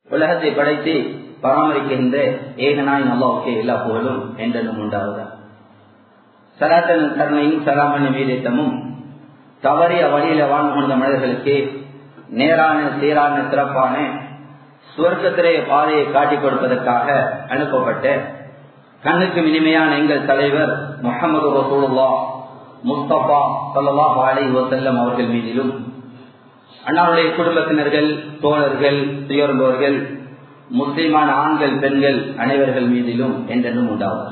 உலகத்தை படைத்து பராமரிக்கின்ற ஏகனாய் நல்லாவுக்கே எல்லா புகழும் என்றென்னும் உண்டாவதா சலாத்தன் கருணையும் சலாமணி மீதேத்தமும் தவறிய வழியில வாழ்ந்து கொண்ட மனிதர்களுக்கு நேரான சீரான சிறப்பான சுவர்க்கத்திலே பாதையை காட்டிக் கொடுப்பதற்காக அனுப்பப்பட்ட கண்ணுக்கு இனிமையான எங்கள் தலைவர் முகமது ரசூலுல்லா முஸ்தபா சல்லாஹ் அலி வசல்லம் அவர்கள் மீதிலும் அண்ணாவுடைய குடும்பத்தினர்கள் தோழர்கள் துயர்ந்தோர்கள் முஸ்லிமான ஆண்கள் பெண்கள் அனைவர்கள் மீதிலும் என்றென்றும் உண்டாவார்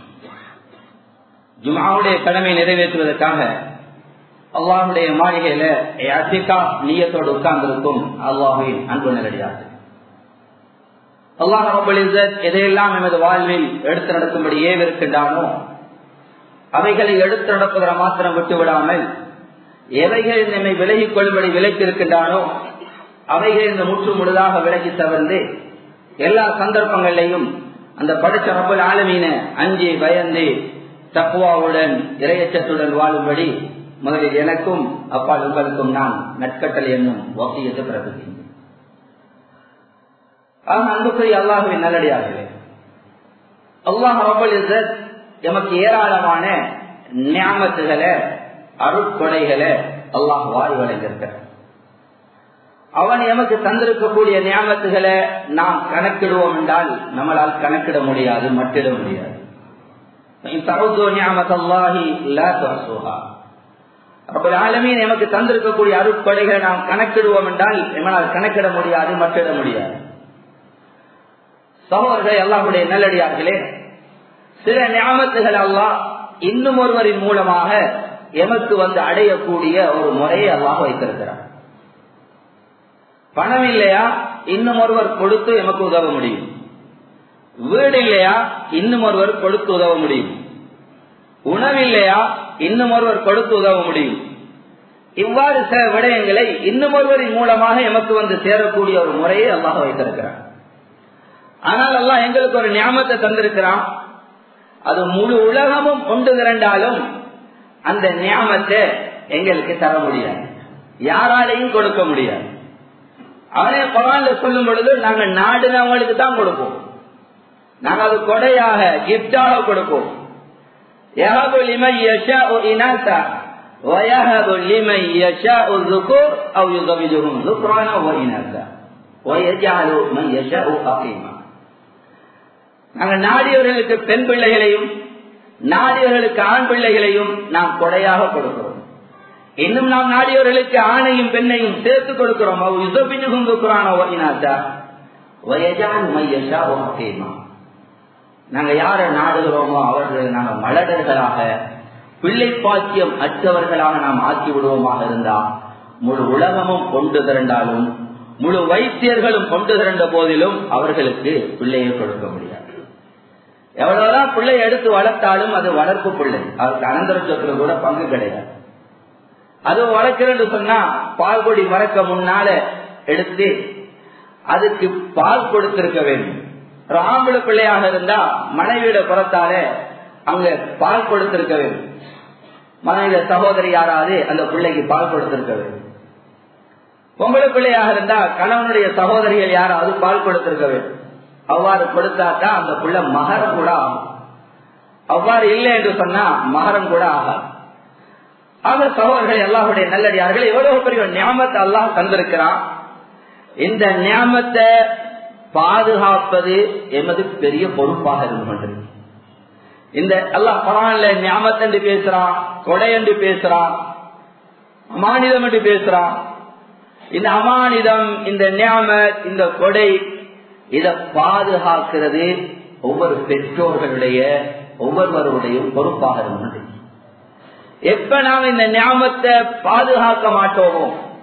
ஜுமாவுடைய கடமை நிறைவேற்றுவதற்காக அல்லாஹுடைய மாளிகையில அசிகா நீயத்தோடு உட்கார்ந்திருக்கும் அல்லாஹுவின் அன்பு நேரடியாக அல்லாஹ் எதையெல்லாம் எமது வாழ்வில் எடுத்து நடக்கும்படி ஏவிருக்கின்றானோ அவைகளை எடுத்து நடப்பதை மாத்திரம் விட்டு விடாமல் எவைகள் நம்மை விலகிக் கொள்ளும்படி விலக்கியிருக்கின்றானோ அவைகள் இந்த முற்று முழுதாக விலகி தவிர்ந்து எல்லா சந்தர்ப்பங்களிலையும் அந்த படிச்ச ரப்பல் ஆளுமீன அஞ்சி பயந்து தப்புவாவுடன் இரையச்சத்துடன் வாழும்படி முதலில் எனக்கும் அப்பால் உங்களுக்கும் நான் நட்கட்டல் என்னும் வசியத்தை பிறகுகின்றேன் அன்புக்குரிய அல்லாஹுவின் நல்லடியார்களே அல்லாஹ் ரபல் எமக்கு ஏராளமான ஞாபகத்துகளை அருட்கொடைகளை அல்லாஹ் வாரி வழங்கியிருக்கிறார் அவன் எமக்கு தந்திருக்கக்கூடிய ஞாபகத்துகளை நாம் கணக்கிடுவோம் என்றால் நம்மளால் கணக்கிட முடியாது மட்டிட முடியாது எமக்கு தந்திருக்கக்கூடிய அருட்கொடைகளை நாம் கணக்கிடுவோம் என்றால் எமனால் கணக்கிட முடியாது மட்டிட முடியாது சகோதரர்கள் எல்லாருடைய நல்லடியார்களே சில ஞாபகத்துகள் அல்லாஹ் இன்னும் ஒருவரின் மூலமாக எமக்கு வந்து அடையக்கூடிய ஒரு முறையை அல்லாஹ் வைத்திருக்கிறார் பணம் இல்லையா இன்னும் ஒருவர் கொடுத்து எமக்கு உதவ முடியும் வீடு இல்லையா இன்னும் ஒருவர் கொடுத்து உதவ முடியும் உணவு இல்லையா இன்னும் ஒருவர் கொடுத்து உதவ முடியும் இவ்வாறு சில விடயங்களை இன்னும் ஒருவரின் மூலமாக எமக்கு வந்து சேரக்கூடிய ஒரு முறையை அல்லாஹ் வைத்திருக்கிறார் ஆனால் எல்லாம் எங்களுக்கு ஒரு ஞாபகத்தை தந்திருக்கிறான் அது முழு உலகமும் கொண்டு திரண்டாலும் அந்த ஞாபகத்தை எங்களுக்கு தர முடியாது யாராலையும் கொடுக்க முடியாது அவனே பரவாயில்ல சொல்லும் பொழுது நாங்க நாடுனவங்களுக்கு தான் கொடுப்போம் நாங்க அது கொடையாக கிப்டாக கொடுப்போம் ويهب لمن يشاء الذكور او يزوجهم ذكرانا واناثا ويجعل من يشاء عقيما நாங்கள் நாடியவர்களுக்கு பெண் பிள்ளைகளையும் நாடியவர்களுக்கு ஆண் பிள்ளைகளையும் நாம் கொடையாக கொடுக்கிறோம் இன்னும் நாம் நாடியவர்களுக்கு ஆணையும் பெண்ணையும் சேர்த்து கொடுக்கிறோம் நாங்க யார நாடுகிறோமோ அவர்கள் நாங்கள் மலடர்களாக பிள்ளை பாக்கியம் அற்றவர்களாக நாம் ஆக்கி விடுவோமாக இருந்தா முழு உலகமும் கொண்டு திரண்டாலும் முழு வைத்தியர்களும் கொண்டு திரண்ட போதிலும் அவர்களுக்கு பிள்ளையை கொடுக்க முடியாது எவ்வளவுதான் பிள்ளை எடுத்து வளர்த்தாலும் அது வளர்ப்பு பிள்ளை அவருக்கு அனந்தர சொத்துல கூட பங்கு கிடையாது அது வளர்க்கிறேன்னு சொன்னா பால் கொடி மறக்க முன்னால எடுத்து அதுக்கு பால் கொடுத்திருக்க வேண்டும் ஒரு ஆம்பளை பிள்ளையாக இருந்தா மனைவியோட புறத்தால அங்க பால் கொடுத்திருக்க வேண்டும் மனைவிய சகோதரி யாராவது அந்த பிள்ளைக்கு பால் கொடுத்திருக்க வேண்டும் பொம்பளை பிள்ளையாக இருந்தா கணவனுடைய சகோதரிகள் யாராவது பால் கொடுத்திருக்க வேண்டும் அவ்வாறு கொடுத்தாதான் அந்த புள்ள மகரம் கூட ஆகும் அவ்வாறு இல்லை என்று சொன்னா மகரம் கூட ஆகாது ஆக சகோதரர்கள் எல்லாருடைய நல்லடியார்கள் எவ்வளவு பெரிய ஞாபகத்தை அல்லாஹ் தந்திருக்கிறான் இந்த ஞாபகத்தை பாதுகாப்பது எமது பெரிய பொறுப்பாக இருந்து இந்த அல்லாஹ் பரவாயில்ல ஞாபகத்தை என்று பேசுறான் கொடை என்று பேசுறான் அமானிதம் என்று பேசுறான் இந்த அமானிதம் இந்த ஞாபக இந்த கொடை இதை பாதுகாக்கிறது ஒவ்வொரு பெற்றோர்களுடைய ஒவ்வொருவருடைய பொறுப்பாக இருந்தது எப்ப நாம் இந்த ஞாபகத்தை பாதுகாக்க மாட்டோமோ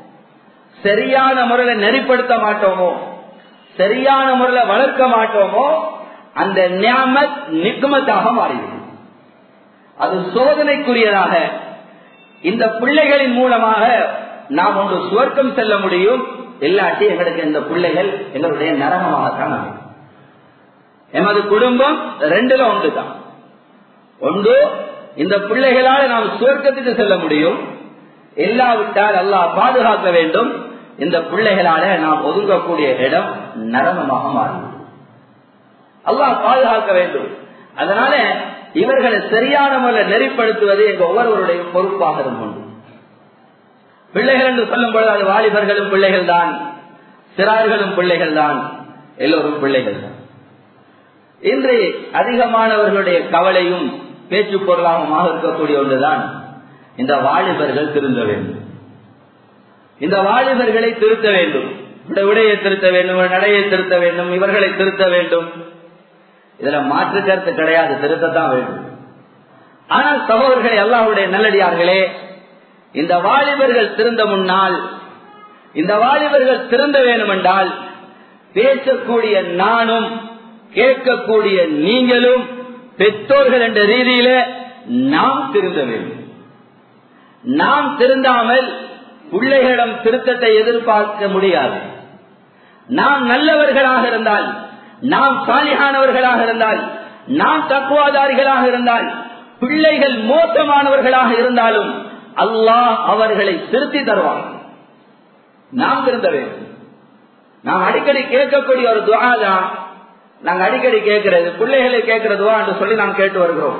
சரியான முறையில நெறிப்படுத்த மாட்டோமோ சரியான முறையில வளர்க்க மாட்டோமோ அந்த ஞாபத் நிக்குமத்தாக மாறிவிடும் அது சோதனைக்குரியதாக இந்த பிள்ளைகளின் மூலமாக நாம் ஒன்று சுவர்க்கம் செல்ல முடியும் இல்லாட்டி எங்களுக்கு இந்த பிள்ளைகள் எங்களுடைய நரகமாகத்தான் அமையும் எமது குடும்பம் ரெண்டுல ஒன்று தான் ஒன்று இந்த பிள்ளைகளால் நாம் சுவர்க்கத்துக்கு செல்ல முடியும் இல்லாவிட்டால் அல்லாஹ் பாதுகாக்க வேண்டும் இந்த பிள்ளைகளால நாம் ஒதுங்கக்கூடிய இடம் நரகமாக மாறிவிடும் அல்லாஹ் பாதுகாக்க வேண்டும் அதனால இவர்களை சரியான முறையில் நெறிப்படுத்துவது எங்க ஒவ்வொருவருடைய பொறுப்பாக இருக்கும் பிள்ளைகள் என்று சொல்லும் பொழுது அது வாலிபர்களும் பிள்ளைகள் தான் சிறார்களும் பிள்ளைகள் தான் எல்லோரும் பிள்ளைகள் தான் இன்று அதிகமானவர்களுடைய கவலையும் பேச்சு பொருளாகமாக இருக்கக்கூடிய ஒன்றுதான் இந்த வாலிபர்கள் திருந்த வேண்டும் இந்த வாலிபர்களை திருத்த வேண்டும் விடையை திருத்த வேண்டும் நடையை திருத்த வேண்டும் இவர்களை திருத்த வேண்டும் இதுல மாற்று கருத்து கிடையாது திருத்தத்தான் வேண்டும் ஆனால் சகோதரர்களே அல்லாவுடைய நல்லடியார்களே இந்த வாலிபர்கள் திருந்த முன்னால் இந்த வாலிபர்கள் திருந்த வேண்டும் என்றால் பேசக்கூடிய நானும் கேட்கக்கூடிய நீங்களும் பெற்றோர்கள் என்ற ரீதியில நாம் திருந்த வேண்டும் நாம் திருந்தாமல் பிள்ளைகளிடம் திருத்தத்தை எதிர்பார்க்க முடியாது நாம் நல்லவர்களாக இருந்தால் நாம் சாலிகானவர்களாக இருந்தால் நாம் தக்குவாதாரிகளாக இருந்தால் பிள்ளைகள் மோசமானவர்களாக இருந்தாலும் அல்லாஹ் அவர்களை திருத்தி தருவார் நாம் திருந்த வேண்டும் நாம் அடிக்கடி கேட்கக்கூடிய ஒரு துவா தான் நாங்க அடிக்கடி கேட்கிறது பிள்ளைகளை கேட்கிற துவா என்று சொல்லி நாம் கேட்டு வருகிறோம்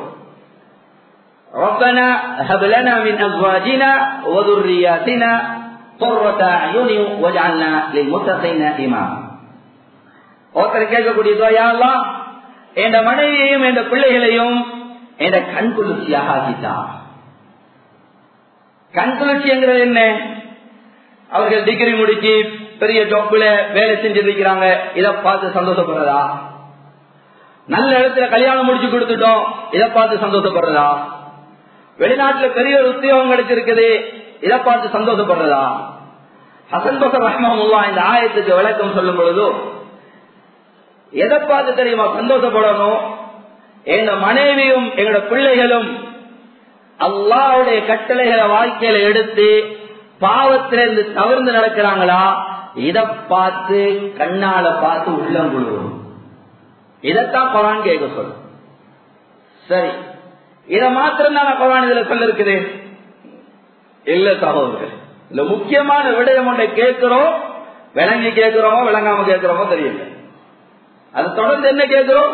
ربنا هب لنا من ازواجنا وذرياتنا قرة اعين واجعلنا للمتقين اماما ஒருத்தர் கேட்கக்கூடிய துவையாலாம் என் மனைவியையும் என் பிள்ளைகளையும் என் கண் குளிர்ச்சியாக ஆக்கிட்டான் கண் குளிர்ச்சிங்கிறது என்ன அவர்கள் டிகிரி முடிச்சு பெரிய ஜாப்ல வேலை செஞ்சிருக்கிறாங்க இதை பார்த்து சந்தோஷப்படுறதா நல்ல இடத்துல கல்யாணம் முடிச்சு கொடுத்துட்டோம் இதை பார்த்து சந்தோஷப்படுறதா வெளிநாட்டுல பெரிய ஒரு உத்தியோகம் கிடைச்சிருக்குது இதை பார்த்து சந்தோஷப்படுறதா ஹசன் பசர் ரஹ்மல்லா இந்த ஆயத்துக்கு விளக்கம் சொல்லும் பொழுதோ எதை பார்த்து தெரியுமா சந்தோஷப்படணும் எங்க மனைவியும் எங்களோட பிள்ளைகளும் அல்லாவுடைய கட்டளைகளை வாழ்க்கையில எடுத்து பாவத்திலிருந்து தவிர்ந்து நடக்கிறாங்களா இதை பார்த்து கண்ணால பார்த்து உள்ளம் குழுவும் இதைத்தான் குரான் கேட்க சொல்லும் சரி இத மாத்திரம் தான் குரான் இதுல சொல்ல இருக்குது இல்ல சகோதரர் இல்ல முக்கியமான விடயம் ஒன்றை கேட்கிறோம் விளங்கி கேட்கிறோமோ விளங்காம கேட்கிறோமோ தெரியல அது தொடர்ந்து என்ன கேட்கிறோம்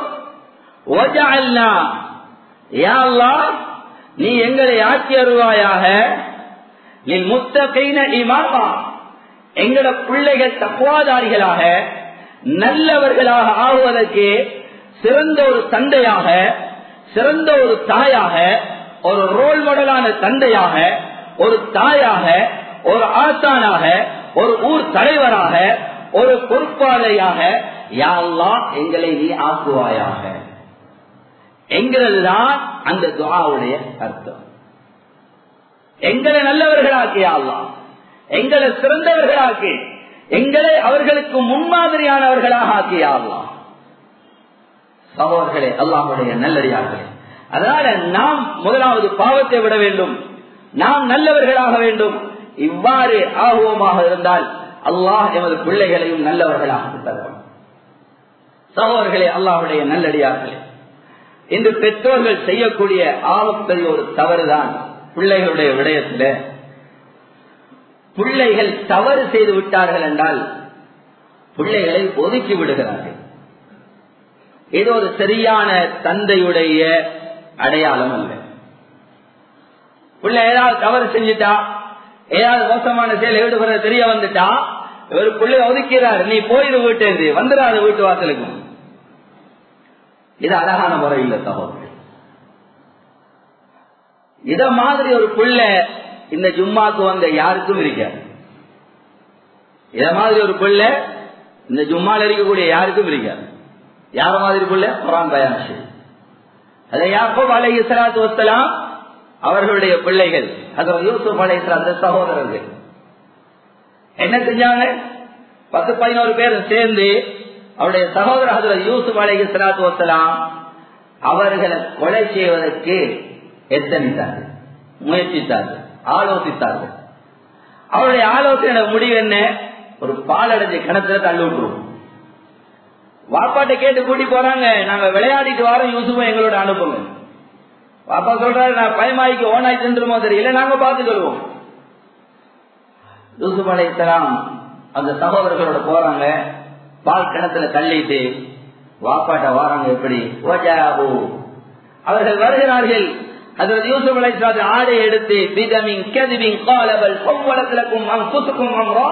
நீ எங்களை ஆட்சி அருவாயாக நீ முத்தகைன இமாமா எங்களோட பிள்ளைகள் தக்குவாதாரிகளாக நல்லவர்களாக ஆகுவதற்கு சிறந்த ஒரு தந்தையாக சிறந்த ஒரு தாயாக ஒரு ரோல் மாடலான தந்தையாக ஒரு தாயாக ஒரு ஆசானாக ஒரு ஊர் தலைவராக ஒரு பொறுப்பாளையாக யாரெல்லாம் எங்களை நீ ஆக்குவாயாக என்கிறதுதான் அந்த துவாவுடைய அர்த்தம் எங்களை நல்லவர்களாக்கியாலாம் எங்களை சிறந்தவர்களாக்கி எங்களை அவர்களுக்கு முன்மாதிரியானவர்களாக ஆக்கியாலாம் சகோதர்களே அல்லாஹுடைய நல்லடியார்களே அதனால நாம் முதலாவது பாவத்தை விட வேண்டும் நாம் நல்லவர்களாக வேண்டும் இவ்வாறு ஆகுவமாக இருந்தால் அல்லாஹ் எமது பிள்ளைகளையும் நல்லவர்களாக தருவோம் சகோதர்களே அல்லாஹுடைய நல்லடியார்களே இன்று பெற்றோர்கள் செய்யக்கூடிய ஆபத்தறிய ஒரு தவறுதான் பிள்ளைகளுடைய விடயத்தில் பிள்ளைகள் தவறு செய்து விட்டார்கள் என்றால் பிள்ளைகளை ஒதுக்கி விடுகிறார்கள் இது ஒரு சரியான தந்தையுடைய அடையாளம் அல்ல பிள்ளை ஏதாவது தவறு செஞ்சுட்டா ஏதாவது மோசமான செயல் ஈடுபடுற தெரிய வந்துட்டா இவர் பிள்ளை ஒதுக்கிறார் நீ போயிடு வீட்டு வந்துடாத வீட்டு வாசலுக்கும் இது அழகான முறை இல்ல சகோதரர் இத மாதிரி ஒரு பிள்ளை இந்த ஜும்மாக்கு வந்த யாருக்கும் இருக்காது இத மாதிரி ஒரு பிள்ளை இந்த ஜும்மால இருக்கக்கூடிய யாருக்கும் இருக்காது யார மாதிரி பிள்ளை குரான் பயான் அதை யாக்கோப் அலை இஸ்லாத்து வசலாம் அவர்களுடைய பிள்ளைகள் அது யூசுப் அலை அந்த சகோதரர்கள் என்ன செஞ்சாங்க பத்து பதினோரு பேர் சேர்ந்து அவருடைய சகோதர ஹசரத் யூசுப் அலை இஸ்லாத்து வசலாம் அவர்களை கொலை செய்வதற்கு எத்தனித்தார்கள் முயற்சித்தார்கள் ஆலோசித்தார்கள் அவருடைய ஆலோசனை முடிவு என்ன ஒரு பாலடைஞ்ச கிணத்துல தள்ளி விட்டுருவோம் வாப்பாட்ட கேட்டு கூட்டி போறாங்க நாங்க விளையாடிட்டு வரோம் யூசுஃபும் எங்களோட அனுப்புங்க பாப்பா சொல்றாரு நான் பயமாய்க்கு ஓனாய் சென்றுமோ தெரியல நாங்க பார்த்துக்கொள்வோம் யூசுப் அலைத்தலாம் அந்த சகோதரர்களோட போறாங்க பால் கிணத்துல தள்ளிட்டு வாப்பாட்ட வாராங்க எப்படி ஓஜாபு அவர்கள் வருகிறார்கள் அதில் யூசுப் அலைஹிஸ்ஸலாத்து ஆடை எடுத்து பிதமின் கதிபின் காலபல் ஒவ்வொருத்திலக்கும் அங்குசுக்கும் அம்ரா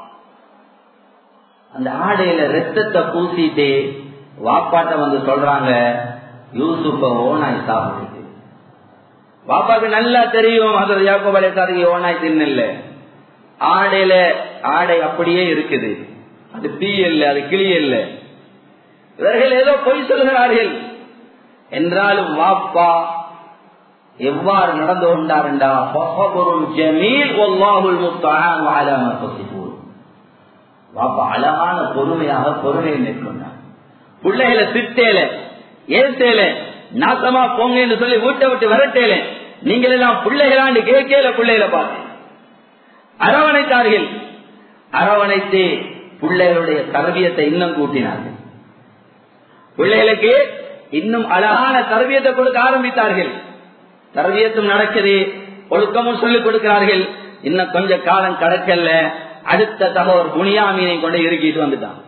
அந்த ஆடையில ரத்தத்தை பூசிட்டு வாப்பாட்ட வந்து சொல்றாங்க யூசுப்ப ஓனாய் சாப்பிட்டு வாப்பாக்கு நல்லா தெரியும் அது யாக்கோப் அலைஹிஸ்ஸலாத்துக்கு ஓனாய் தின்னல ஆடையில ஆடை அப்படியே இருக்குது அது தீ இல்ல அது கிளி இல்ல இவர்கள் ஏதோ பொய் சொல்கிறார்கள் என்றாலும் வாப்பா எவ்வாறு நடந்து கொண்டாருண்டா ஜமீல் ஒல்லாஹுல் முஸ்தான் வாலாம பசிப்பூர் வாப்பா அழகான பொறுமையாக பொறுமையை மேற்கொண்டார் பிள்ளைகளை திட்டேல ஏசேல நாசமா போங்கன்னு சொல்லி வீட்டை விட்டு விரட்டேல நீங்கள் எல்லாம் பிள்ளைகளாண்டு கேட்கல பிள்ளைகளை பார்த்து அரவணைத்தார்கள் அரவணைத்து பிள்ளைகளுடைய தரவியத்தை இன்னும் கூட்டினார்கள் பிள்ளைகளுக்கு இன்னும் அழகான தரவியத்தை கொடுக்க ஆரம்பித்தார்கள் தரவியத்தும் நடக்குது ஒழுக்கமும் சொல்லிக் கொடுக்கிறார்கள் இன்னும் கொஞ்ச காலம் கடக்கல்ல அடுத்த தகவல் புனியாமீனை கொண்டு இறுக்கிட்டு வந்துட்டான்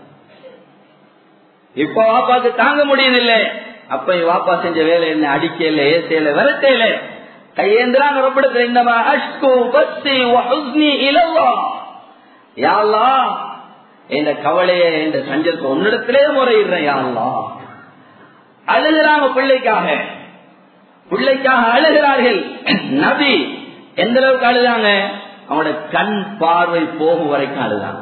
இப்ப வாப்பாக்கு தாங்க முடியதில்லை அப்ப வாப்பா செஞ்ச வேலை என்ன அடிக்கல ஏசையில விரட்டையில கையேந்திராங்க ரொம்ப இந்த அஷ்கு பஸ்தி வஹுஸ்னி இலவா யாழ்லா இந்த கவலைய இந்த சஞ்சத்தை உன்னிடத்திலே முறையிடுறேன் யாழ்லா அழுகிறாங்க பிள்ளைக்காக பிள்ளைக்காக அழுகிறார்கள் நபி எந்த அளவுக்கு அழுதாங்க அவனோட கண் பார்வை போகும் வரைக்கும் அழுதாங்க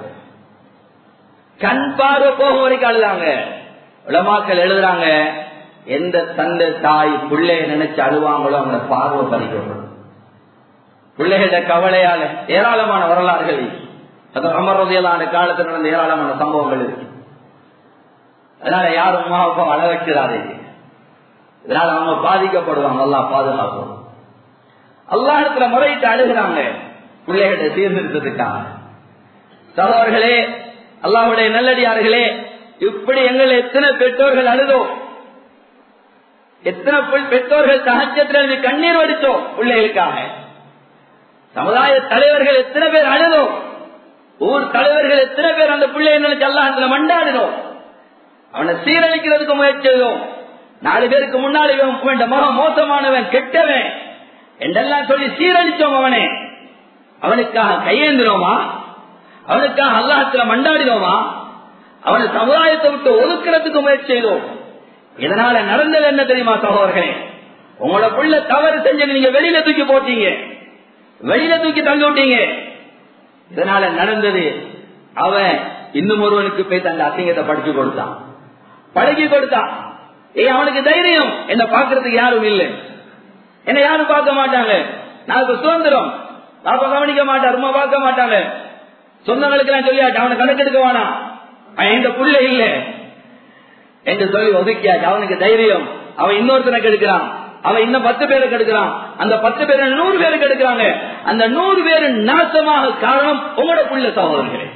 கண் பார்வை போகும் வரைக்கும் அழுதாங்க உலமாக்கள் எழுதுறாங்க எந்த தந்தை தாய் பிள்ளைய நினைச்சு அழுவாங்களோ அவங்களோட பார்வை பறிக்கப்படும் பிள்ளைகள கவலையால ஏராளமான வரலாறுகள் அது அமர்வதையிலான காலத்தில் நடந்த ஏராளமான சம்பவங்கள் இருக்கு அதனால யாரும் அம்மா அப்பா அழ வைக்கிறாதீங்க இதனால அவங்க பாதிக்கப்படுவாங்க அல்லா பாதுகாக்கும் அல்லாஹத்துல முறையிட்டு அழுகிறாங்க பிள்ளைகிட்ட சீர்திருத்தத்துக்காக சகோதரர்களே அல்லாஹுடைய நல்லடியார்களே இப்படி எங்கள் எத்தனை பெற்றோர்கள் அழுதோம் எத்தனை பெற்றோர்கள் சகஜத்தில் கண்ணீர் வடித்தோம் பிள்ளைகளுக்காக சமுதாய தலைவர்கள் எத்தனை பேர் அழுதோம் ஊர் தலைவர்கள் எத்தனை பேர் அந்த பிள்ளையை நினைச்சு அல்லாஹத்துல மண்டாடினோம் அவனை சீரழிக்கிறதுக்கு முயற்சி செய்தோம் நாலு பேருக்கு முன்னாடி வேண்ட மகன் மோசமானவன் கெட்டவன் என்றெல்லாம் சொல்லி சீரழிச்சோம் அவனே அவனுக்காக கையேந்தினோமா அவனுக்காக அல்லாஹத்துல மண்டாடினோமா அவனை சமுதாயத்தை விட்டு ஒதுக்கிறதுக்கு முயற்சி செய்தோம் இதனால நடந்தது என்ன தெரியுமா சகோதரர்களே உங்களோட புள்ள தவறு செஞ்சு நீங்க வெளியில தூக்கி போட்டீங்க வெளியில தூக்கி தள்ளி விட்டீங்க இதனால நடந்தது அவன் இன்னும் ஒருவனுக்கு போய் தந்த அசிங்கத்தை படிச்சு கொடுத்தான் பழகி கொடுத்தான் ஏ அவனுக்கு தைரியம் என்ன பாக்குறதுக்கு யாரும் இல்லை என்ன யாரும் பார்க்க மாட்டாங்க நாளைக்கு சுதந்திரம் பாப்பா கவனிக்க மாட்டார் உமா பார்க்க மாட்டாங்க சொந்தங்களுக்கு எல்லாம் சொல்லியாச்சு அவனை கணக்கெடுக்க வேணாம் அவன் எந்த புள்ள இல்ல என்று சொல்லி ஒதுக்கியாச்சு அவனுக்கு தைரியம் அவன் இன்னொருத்தனை கெடுக்கிறான் அவன் இன்னும் பத்து பேரை கெடுக்கிறான் அந்த பத்து பேரை நூறு பேரை கெடுக்கிறாங்க அந்த நூறு பேரு நாசமாக காரணம் உங்களோட புள்ள சகோதரர்களே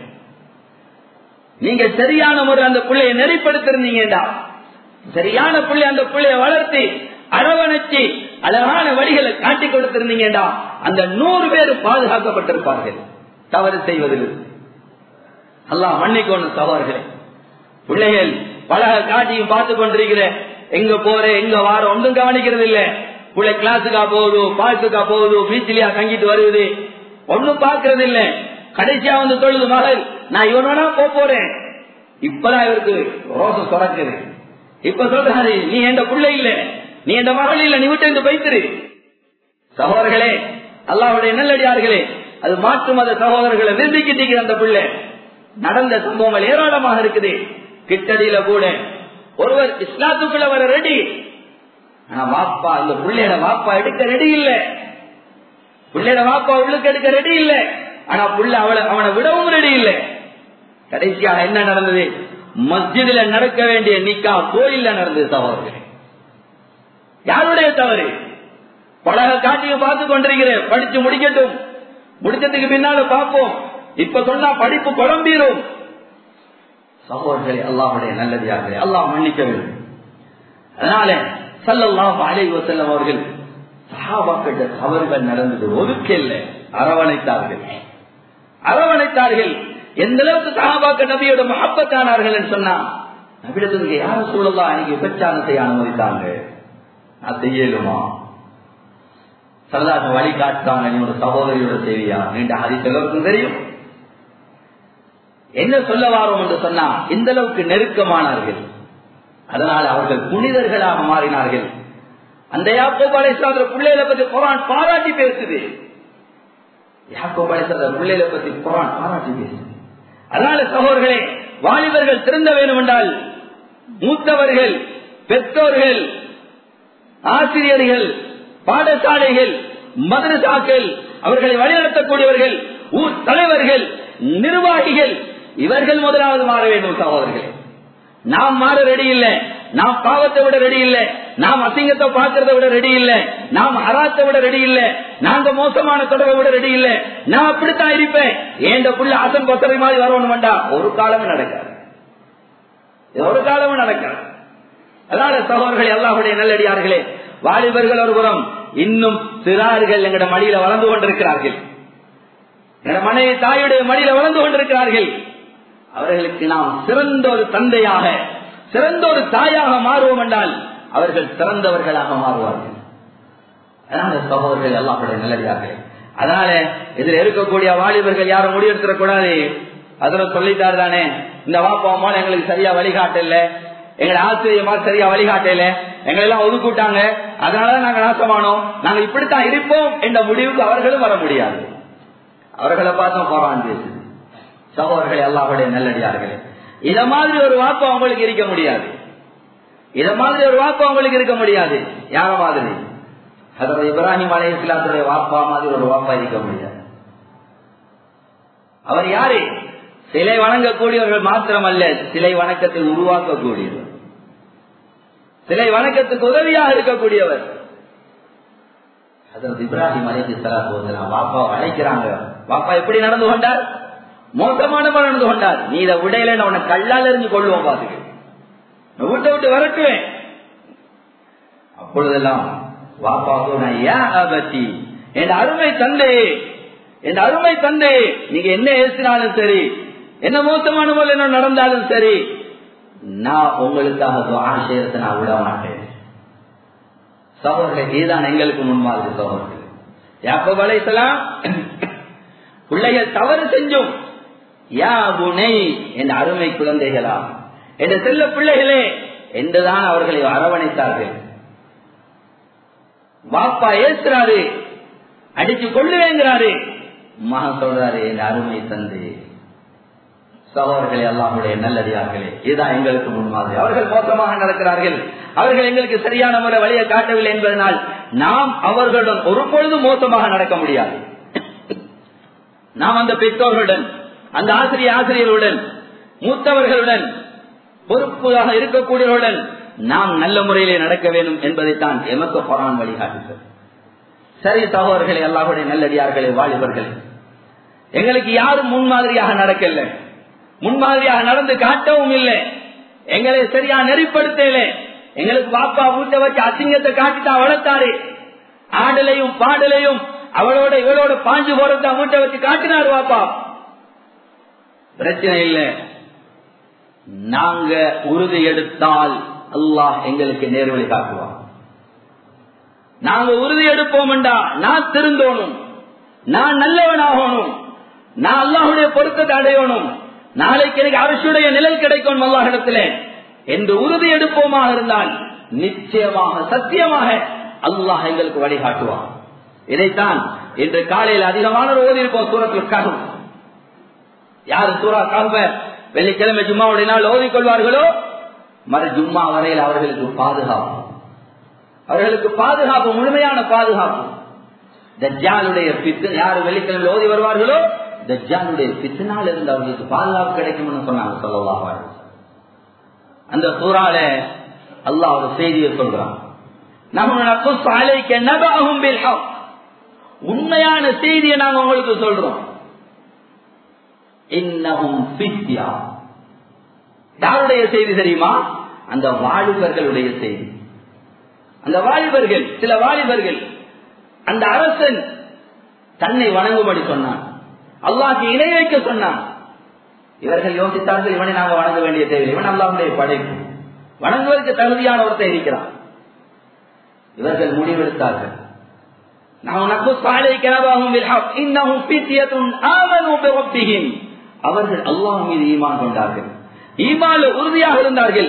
நீங்க சரியான முறை அந்த பிள்ளையை நெறிப்படுத்திருந்தீங்கடா சரியான பிள்ளை அந்த பிள்ளைய வளர்த்தி அரவணைச்சு அழகான வழிகளை காட்டி கொடுத்திருந்தீங்கடா அந்த நூறு பேர் பாதுகாக்கப்பட்டிருப்பார்கள் தவறு செய்வதில் அல்லாஹ் மன்னிக்கொண்டு தவறுகிறேன் பிள்ளைகள் பழக காட்டியும் பார்த்து கொண்டிருக்கிற எங்க போற எங்க வார ஒன்றும் கவனிக்கிறது இல்ல பிள்ளை கிளாஸுக்கா போகுது பார்க்குக்கா போகுது பீச்சிலியா தங்கிட்டு வருவது ஒன்னும் பார்க்கறது இல்ல கடைசியா வந்து தொழுது மகள் நான் இவனோட போறேன் இப்பதான் இவருக்கு ரோசம் சுரக்குது இப்ப சொல்றாரு நீ எந்த பிள்ளை இல்ல நீ எந்த மகள் இல்ல நீ விட்டு இருந்து பைத்திரு சகோதரர்களே அல்லாவுடைய நல்லடியார்களே அது மாற்று மத சகோதரர்களை நிர்ணயிக்கிட்டு அந்த பிள்ளை நடந்த சம்பவங்கள் ஏராளமாக இருக்குது கிட்டடியில கூட ஒருவர் இஸ்லாத்துக்குள்ள வர ரெடி ஆனா வாப்பா அந்த பிள்ளையோட வாப்பா எடுக்க ரெடி இல்ல பிள்ளையோட வாப்பா உள்ளுக்கு எடுக்க ரெடி இல்ல ஆனா புள்ள அவளை அவனை விடவும் ரெடி இல்ல கடைசியாக என்ன நடந்தது மஸ்ஜிதுல நடக்க வேண்டிய நிக்கா கோயில்ல நடந்தது சகோதரர்களே யாருடைய தவறு பழக காட்டியும் பார்த்து கொண்டிருக்கிறேன் படிச்சு முடிக்கட்டும் முடிச்சதுக்கு பின்னால பார்ப்போம் இப்ப சொன்னா படிப்பு குழம்பிரும் சகோதரர்களே அல்லாஹுடைய நல்லதியாக அல்லாஹ் மன்னிக்க வேண்டும் அதனால சல்லல்லாஹ் அலை வசல்லம் அவர்கள் சஹாபாக்கிட்ட தவறுகள் நடந்தது ஒதுக்கல்ல அரவணைத்தார்கள் அரவணைத்தார்கள் எந்த அளவுக்கு சகாபாக்க நபியோட மகப்பத்தானார்கள் சொன்னா நபிடத்துக்கு யார சூழலாம் எனக்கு விபச்சாரம் செய்ய அனுமதித்தாங்க நான் செய்யலுமா சரதாச வழி காட்டுறாங்க நீ ஒரு சகோதரியோட செய்வியா நீண்ட ஹரிஸ் எல்லோருக்கும் தெரியும் என்ன சொல்ல வாரோம் என்று சொன்னா இந்த அளவுக்கு நெருக்கமானார்கள் அதனால் அவர்கள் புனிதர்களாக மாறினார்கள் அந்த யாக்கோப் அலைசாத பிள்ளைகளை பத்தி குரான் பாராட்டி பேசுது யாக்கோப் அலைசாத பிள்ளைகளை பத்தி குரான் பாராட்டி பேசுது அதனால சகோதரர்களே வாலிபர்கள் திருந்த வேண்டும் என்றால் மூத்தவர்கள் பெற்றோர்கள் ஆசிரியர்கள் பாடசாலைகள் மதரசாக்கள் அவர்களை வழிநடத்தக்கூடியவர்கள் ஊர் தலைவர்கள் நிர்வாகிகள் இவர்கள் முதலாவது மாற வேண்டும் சகோதரர்கள் நாம் மாற ரெடி இல்லை நாம் பாவத்தை விட ரெடி இல்லை நாம் அசிங்கத்தை பார்க்கறத விட ரெடி இல்லை நாம் அராத்தை விட ரெடி இல்லை நாங்க மோசமான தொடர்பை விட ரெடி இல்லை நான் அப்படித்தான் இருப்பேன் ஏண்ட புள்ள அசன் பசரை மாதிரி வரணும் வேண்டாம் ஒரு காலமும் நடக்காது ஒரு காலமும் நடக்காது அதனால சகோதரர்கள் எல்லாருடைய நல்லடியார்களே வாலிபர்கள் ஒரு புறம் இன்னும் சிறார்கள் எங்கட மடியில வளர்ந்து கொண்டிருக்கிறார்கள் எங்கட மனைவி தாயுடைய மடியில வளர்ந்து கொண்டிருக்கிறார்கள் அவர்களுக்கு நாம் சிறந்த ஒரு தந்தையாக சிறந்த ஒரு தாயாக மாறுவோம் என்றால் அவர்கள் சிறந்தவர்களாக மாறுவார்கள் அதனால சகோதரர்கள் எல்லாருடைய நல்லடியார்கள் அதனால இதில் இருக்கக்கூடிய வாலிபர்கள் யாரும் முடிவெடுத்துடக் கூடாது அதுல சொல்லிட்டாரு தானே இந்த வாப்பா அம்மா எங்களுக்கு சரியா வழிகாட்டல எங்களை ஆசிரியமா சரியா வழிகாட்டல எங்களை எல்லாம் ஒதுக்கிட்டாங்க அதனாலதான் நாங்க நாசமானோம் நாங்க இப்படித்தான் இருப்போம் என்ற முடிவுக்கு அவர்களும் வர முடியாது அவர்களை பார்த்தோம் போறான் பேசுது சகோதரர்கள் எல்லாருடைய நல்லடியார்களே இத மாதிரி ஒரு வாப்பு அவங்களுக்கு இருக்க முடியாது இத மாதிரி ஒரு வாப்பு அவங்களுக்கு இருக்க முடியாது யார மாதிரி அதாவது இப்ராஹிம் அலை இஸ்லாத்துடைய வாப்பா மாதிரி ஒரு வாப்பா இருக்க முடியாது அவர் யாரு சிலை வணங்கக்கூடியவர்கள் மாத்திரமல்ல சிலை வணக்கத்தை உருவாக்கக்கூடியவர் சிலை வணக்கத்துக்கு உதவியாக இருக்கக்கூடியவர் அதற்கு இப்ராஹிம் அலைக்கு சலாத்து வாப்பா அழைக்கிறாங்க வாப்பா எப்படி நடந்து கொண்டார் மோசமான நடந்து கொண்டார் நீ இதை விடையில நான் உன்னை கல்லால் எறிஞ்சு கொள்ளுவோம் பாத்துக்கு வீட்டை விட்டு வரட்டுவேன் அப்பொழுதெல்லாம் வாப்பாக்கோ நான் ஏன் ஆபத்தி என் அருமை தந்தை என் அருமை தந்தை நீங்க என்ன ஏசினாலும் சரி என்ன மோசமான முறையில் என்ன நடந்தாலும் சரி நான் உங்களுக்காக துவா செய்யறதை நான் விட மாட்டேன் சகோதரர்கள் இதுதான் எங்களுக்கு முன்மாதிரி சகோதரர்கள் யாப்ப வலைசலாம் பிள்ளைகள் தவறு செஞ்சும் யா புனை என் அருமை குழந்தைகளா என்ற செல்ல பிள்ளைகளே என்றுதான் அவர்களை அரவணைத்தார்கள் வாப்பா ஏசுறாரு அடிச்சு கொள்ளுவேங்கிறாரு மகன் சொல்றாரு என் அருமை தந்தை சகோதரர்களே எல்லாருடைய நல்லடியார்களே இதுதான் எங்களுக்கு முன்மாதிரி அவர்கள் மோசமாக நடக்கிறார்கள் அவர்கள் எங்களுக்கு சரியான முறை வழியை காட்டவில்லை என்பதனால் நாம் அவர்களுடன் ஒரு பொழுதும் மோசமாக நடக்க முடியாது நாம் அந்த பெற்றோர்களுடன் அந்த ஆசிரியர் ஆசிரியர்களுடன் மூத்தவர்களுடன் பொறுப்பாக இருக்கக்கூடியவர்களுடன் நாம் நல்ல முறையிலே நடக்க வேண்டும் என்பதைத்தான் எமக்கு பொறான் வழிகாட்டுகிறது சரி சகோதரர்களே எல்லாருடைய நல்லடியார்களே வாலிபர்களே எங்களுக்கு யாரும் முன்மாதிரியாக நடக்கல முன்மாதிரியாக நடந்து காட்டவும் இல்லை எங்களை சரியா நெறிப்படுத்தல எங்களுக்கு பாப்பா வீட்டை வச்சு அசிங்கத்தை காட்டித்தான் வளர்த்தாரு ஆடலையும் பாடலையும் அவளோட இவளோட பாஞ்சு போறதா வீட்டை வச்சு காட்டினார் பாப்பா பிரச்சனை இல்லை நாங்க உறுதி எடுத்தால் அல்லாஹ் எங்களுக்கு நேர்வழி காட்டுவார் நாங்க உறுதி எடுப்போம் என்றா நான் திருந்தோணும் நான் நல்லவனாகணும் நான் அல்லாஹுடைய பொருத்தத்தை அடையணும் நாளைக்கு எனக்கு அரசுடைய நிழல் கிடைக்கும் அல்லாஹிடத்திலே என்று உறுதி எடுப்போமாக இருந்தால் நிச்சயமாக சத்தியமாக அல்லாஹ் எங்களுக்கு வழிகாட்டுவான் இதைத்தான் இன்று காலையில் அதிகமான ஓதி இருப்போம் சூரத்தில் கரும் யாரு சூரா கருவ வெள்ளிக்கிழமை ஜும்மாவுடைய நாள் ஓதிக்கொள்வார்களோ மறு ஜும்மா வரையில் அவர்களுக்கு பாதுகாப்பு அவர்களுக்கு பாதுகாப்பு முழுமையான பாதுகாப்பு தஜ்ஜாலுடைய பித்து யாரு வெள்ளிக்கிழமை ஓதி வருவார்களோ தஜ்ஜாலுடைய பித்தினால் இருந்து அவர்களுக்கு பாதுகாப்பு கிடைக்கும்னு சொன்னாங்க சொல்லலாம் அந்த சூறால அல்லாஹ் ஒரு செய்தியை சொல்றான் நம்ம சாலைக்கு நபாகும் உண்மையான செய்தியை நாங்க உங்களுக்கு சொல்றோம் இன்னமும் பித்யா யாருடைய செய்தி தெரியுமா அந்த வாலிபர்களுடைய செய்தி அந்த வாலிபர்கள் சில வாலிபர்கள் அந்த அரசன் தன்னை வணங்கும்படி சொன்னான் அல்லாஹ் இணை வைக்க சொன்னான் இவர்கள் யோசித்தார்கள் இவனை நாங்கள் வணங்க வேண்டிய தேவை இவன் அல்லாவுடைய படைப்பு வணங்குவதற்கு தகுதியான ஒருத்தர் இருக்கிறான் இவர்கள் முடிவெடுத்தார்கள் அவர்கள் அல்லாஹ் மீது ஈமான் கொண்டார்கள் ஈமான் உறுதியாக இருந்தார்கள்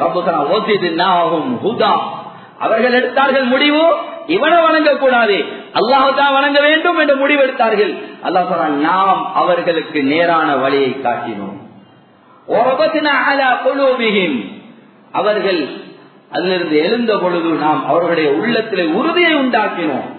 அவர்கள் எடுத்தார்கள் முடிவு இவனை வணங்கக்கூடாது அல்லாஹான் வணங்க வேண்டும் என்று முடிவெடுத்தார்கள் அல்லாஹ் சொன்னான் நாம் அவர்களுக்கு நேரான வழியை காட்டினோம் அவர்கள் அதிலிருந்து எழுந்த பொழுது நாம் அவர்களுடைய உள்ளத்திலே உறுதியை உண்டாக்கினோம்